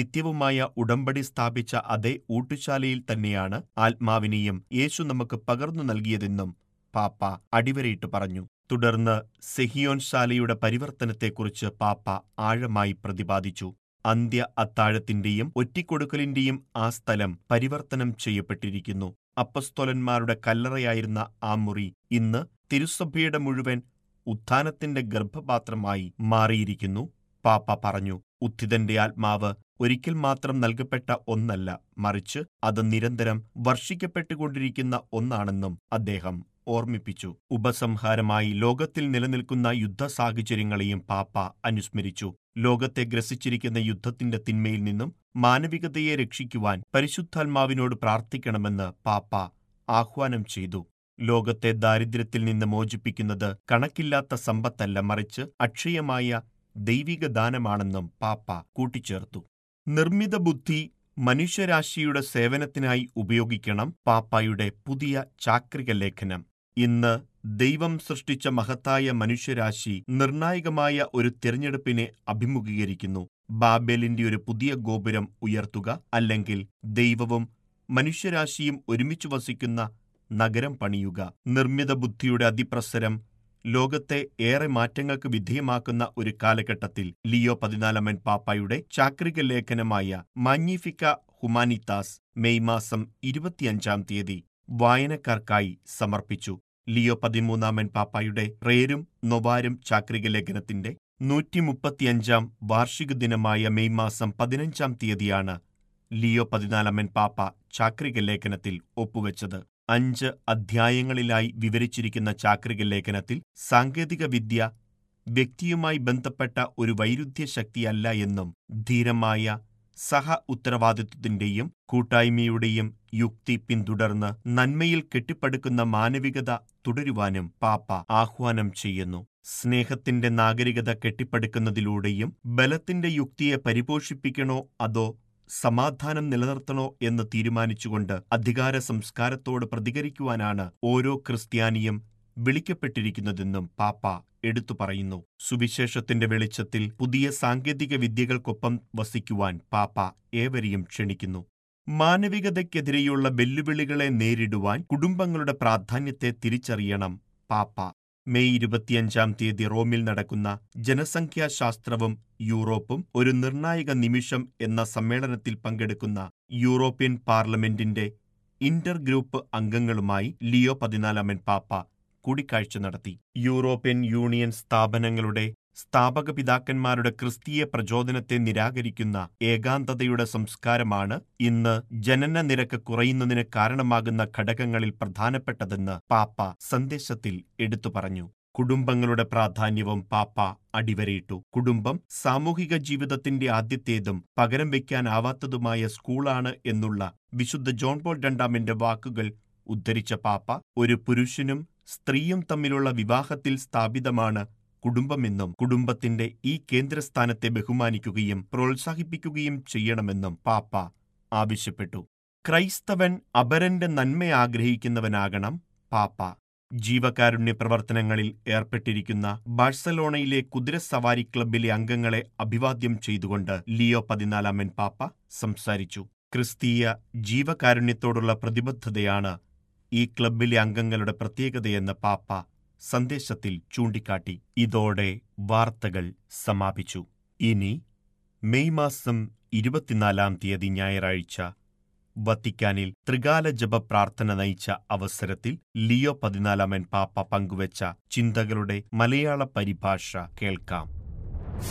നിത്യവുമായ ഉടമ്പടി സ്ഥാപിച്ച അതേ ഊട്ടുശാലയിൽ തന്നെയാണ് ആത്മാവിനെയും യേശു നമുക്ക് പകർന്നു നൽകിയതെന്നും പാപ്പ അടിവരയിട്ട് പറഞ്ഞു തുടർന്ന് സെഹിയോൻ ശാലയുടെ പരിവർത്തനത്തെക്കുറിച്ച് പാപ്പ ആഴമായി പ്രതിപാദിച്ചു അന്ത്യ അത്താഴത്തിന്റെയും ഒറ്റിക്കൊടുക്കലിന്റെയും ആ സ്ഥലം പരിവർത്തനം ചെയ്യപ്പെട്ടിരിക്കുന്നു അപ്പസ്തോലന്മാരുടെ കല്ലറയായിരുന്ന ആ മുറി ഇന്ന് തിരുസഭയുടെ മുഴുവൻ ഉത്ഥാനത്തിന്റെ ഗർഭപാത്രമായി മാറിയിരിക്കുന്നു പാപ്പ പറഞ്ഞു ഉത്ഥിതന്റെ ആത്മാവ് ഒരിക്കൽ മാത്രം നൽകപ്പെട്ട ഒന്നല്ല മറിച്ച് അത് നിരന്തരം വർഷിക്കപ്പെട്ടുകൊണ്ടിരിക്കുന്ന ഒന്നാണെന്നും അദ്ദേഹം ഓർമ്മിപ്പിച്ചു ഉപസംഹാരമായി ലോകത്തിൽ നിലനിൽക്കുന്ന യുദ്ധ സാഹചര്യങ്ങളെയും പാപ്പ അനുസ്മരിച്ചു ലോകത്തെ ഗ്രസിച്ചിരിക്കുന്ന യുദ്ധത്തിന്റെ തിന്മയിൽ നിന്നും മാനവികതയെ രക്ഷിക്കുവാൻ പരിശുദ്ധാത്മാവിനോട് പ്രാർത്ഥിക്കണമെന്ന് പാപ്പ ആഹ്വാനം ചെയ്തു ലോകത്തെ ദാരിദ്ര്യത്തിൽ നിന്ന് മോചിപ്പിക്കുന്നത് കണക്കില്ലാത്ത സമ്പത്തല്ല മറിച്ച് അക്ഷയമായ ദൈവിക ദാനമാണെന്നും പാപ്പ കൂട്ടിച്ചേർത്തു നിർമ്മിത ബുദ്ധി മനുഷ്യരാശിയുടെ സേവനത്തിനായി ഉപയോഗിക്കണം പാപ്പായുടെ പുതിയ ചാക്രിക ലേഖനം ഇന്ന് ദൈവം സൃഷ്ടിച്ച മഹത്തായ മനുഷ്യരാശി നിർണായകമായ ഒരു തിരഞ്ഞെടുപ്പിനെ അഭിമുഖീകരിക്കുന്നു ബാബേലിന്റെ ഒരു പുതിയ ഗോപുരം ഉയർത്തുക അല്ലെങ്കിൽ ദൈവവും മനുഷ്യരാശിയും ഒരുമിച്ച് വസിക്കുന്ന നഗരം പണിയുക നിർമ്മിത ബുദ്ധിയുടെ അതിപ്രസരം ലോകത്തെ ഏറെ മാറ്റങ്ങൾക്ക് വിധേയമാക്കുന്ന ഒരു കാലഘട്ടത്തിൽ ലിയോ പതിനാലാമൻ പാപ്പായുടെ ചാക്രിക ലേഖനമായ മാഗ്നിഫിക്ക ഹുമാനിത്താസ് മെയ് മാസം ഇരുപത്തിയഞ്ചാം തീയതി വായനക്കാർക്കായി സമർപ്പിച്ചു ലിയോ പതിമൂന്നാമൻ പാപ്പായുടെ റേരും നൊവാരും ചാക്രിക ലേഖനത്തിന്റെ നൂറ്റിമുപ്പത്തിയഞ്ചാം വാർഷിക ദിനമായ മെയ് മാസം പതിനഞ്ചാം തീയതിയാണ് ലിയോ പതിനാലാമൻ പാപ്പ ചാക്രിക ലേഖനത്തിൽ ഒപ്പുവെച്ചത് അഞ്ച് അധ്യായങ്ങളിലായി വിവരിച്ചിരിക്കുന്ന ചാക്രിക ലേഖനത്തിൽ സാങ്കേതിക വിദ്യ വ്യക്തിയുമായി ബന്ധപ്പെട്ട ഒരു വൈരുദ്ധ്യ ശക്തിയല്ല എന്നും ധീരമായ സഹ ഉത്തരവാദിത്വത്തിന്റെയും കൂട്ടായ്മയുടെയും യുക്തി പിന്തുടർന്ന് നന്മയിൽ കെട്ടിപ്പടുക്കുന്ന മാനവികത തുടരുവാനും പാപ്പ ആഹ്വാനം ചെയ്യുന്നു സ്നേഹത്തിന്റെ നാഗരികത കെട്ടിപ്പടുക്കുന്നതിലൂടെയും ബലത്തിന്റെ യുക്തിയെ പരിപോഷിപ്പിക്കണോ അതോ സമാധാനം നിലനിർത്തണോ എന്ന് തീരുമാനിച്ചുകൊണ്ട് അധികാര സംസ്കാരത്തോട് പ്രതികരിക്കുവാനാണ് ഓരോ ക്രിസ്ത്യാനിയും വിളിക്കപ്പെട്ടിരിക്കുന്നതെന്നും പാപ്പ എടുത്തു പറയുന്നു സുവിശേഷത്തിന്റെ വെളിച്ചത്തിൽ പുതിയ സാങ്കേതിക വിദ്യകൾക്കൊപ്പം വസിക്കുവാൻ പാപ്പ ഏവരെയും ക്ഷണിക്കുന്നു മാനവികതയ്ക്കെതിരെയുള്ള വെല്ലുവിളികളെ നേരിടുവാൻ കുടുംബങ്ങളുടെ പ്രാധാന്യത്തെ തിരിച്ചറിയണം പാപ്പ മെയ് ഇരുപത്തിയഞ്ചാം തീയതി റോമിൽ നടക്കുന്ന ജനസംഖ്യാശാസ്ത്രവും യൂറോപ്പും ഒരു നിർണായക നിമിഷം എന്ന സമ്മേളനത്തിൽ പങ്കെടുക്കുന്ന യൂറോപ്യൻ പാർലമെന്റിന്റെ ഇന്റർ ഗ്രൂപ്പ് അംഗങ്ങളുമായി ലിയോ പതിനാലാമൻ പാപ്പ കൂടിക്കാഴ്ച നടത്തി യൂറോപ്യൻ യൂണിയൻ സ്ഥാപനങ്ങളുടെ സ്ഥാപക പിതാക്കന്മാരുടെ ക്രിസ്തീയ പ്രചോദനത്തെ നിരാകരിക്കുന്ന ഏകാന്തതയുടെ സംസ്കാരമാണ് ഇന്ന് ജനന നിരക്ക് കുറയുന്നതിന് കാരണമാകുന്ന ഘടകങ്ങളിൽ പ്രധാനപ്പെട്ടതെന്ന് പാപ്പ സന്ദേശത്തിൽ എടുത്തു പറഞ്ഞു കുടുംബങ്ങളുടെ പ്രാധാന്യവും പാപ്പ അടിവരയിട്ടു കുടുംബം സാമൂഹിക ജീവിതത്തിന്റെ ആദ്യത്തേതും പകരം വയ്ക്കാനാവാത്തതുമായ സ്കൂളാണ് എന്നുള്ള വിശുദ്ധ ജോൺ പോൾ രണ്ടാമന്റെ വാക്കുകൾ ഉദ്ധരിച്ച പാപ്പ ഒരു പുരുഷനും സ്ത്രീയും തമ്മിലുള്ള വിവാഹത്തിൽ സ്ഥാപിതമാണ് കുടുംബമെന്നും കുടുംബത്തിന്റെ ഈ കേന്ദ്രസ്ഥാനത്തെ ബഹുമാനിക്കുകയും പ്രോത്സാഹിപ്പിക്കുകയും ചെയ്യണമെന്നും പാപ്പ ആവശ്യപ്പെട്ടു ക്രൈസ്തവൻ അപരന്റെ നന്മ ആഗ്രഹിക്കുന്നവനാകണം പാപ്പ ജീവകാരുണ്യ പ്രവർത്തനങ്ങളിൽ ഏർപ്പെട്ടിരിക്കുന്ന ബാഴ്സലോണയിലെ കുതിരസവാരി ക്ലബിലെ അംഗങ്ങളെ അഭിവാദ്യം ചെയ്തുകൊണ്ട് ലിയോ പതിനാലാമൻ പാപ്പ സംസാരിച്ചു ക്രിസ്തീയ ജീവകാരുണ്യത്തോടുള്ള പ്രതിബദ്ധതയാണ് ഈ ക്ലബിലെ അംഗങ്ങളുടെ പ്രത്യേകതയെന്ന് പാപ്പ സന്ദേശത്തിൽ ചൂണ്ടിക്കാട്ടി ഇതോടെ വാർത്തകൾ സമാപിച്ചു ഇനി മെയ് മാസം ഇരുപത്തിനാലാം തീയതി ഞായറാഴ്ച വത്തിക്കാനിൽ ത്രികാല ജപ പ്രാർത്ഥന നയിച്ച അവസരത്തിൽ ലിയോ പതിനാലാമൻ പാപ്പ പങ്കുവച്ച ചിന്തകളുടെ മലയാള പരിഭാഷ കേൾക്കാം